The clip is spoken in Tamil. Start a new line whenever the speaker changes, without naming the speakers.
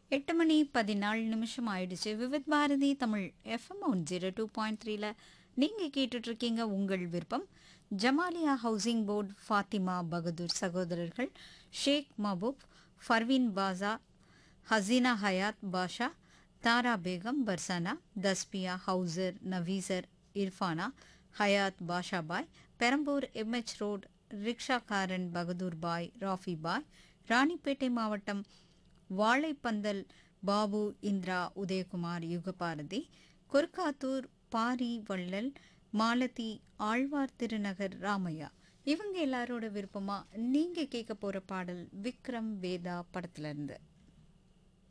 எட்டு மணி பதினாலு நிமிஷம் ஆயிடுச்சு Vividh Bharati Tamil FM one zero two point த்ரீல நீங்கள் கேட்டுட்ருக்கீங்க உங்கள் விருப்பம் ஜமாலியா ஹவுசிங் போர்டு ஃபாத்திமா பகதூர் சகோதரர்கள் ஷேக் மபூப் ஃபர்வீன் பாசா ஹசீனா ஹயாத் பாஷா தாரா பேகம் பர்சானா தஸ்பியா ஹவுசர் நவீசர் இர்ஃபானா ஹயாத் பாஷாபாய் பெரம்பூர் எம்எச் ரோட் ரிக்ஷாக்காரன் பகதூர் பாய் ராஃபி பாய் ராணிப்பேட்டை மாவட்டம் வாழைப்பந்தல் பாபு இந்திரா உதயகுமார் யுகபாரதி குர்காத்தூர் பாரி வள்ளல் மாலதி ஆழ்வார் திருநகர் ராமையா இவங்க எல்லாரோட விருப்பமா நீங்க கேட்க போற பாடல் விக்ரம் வேதா படத்துல இருந்து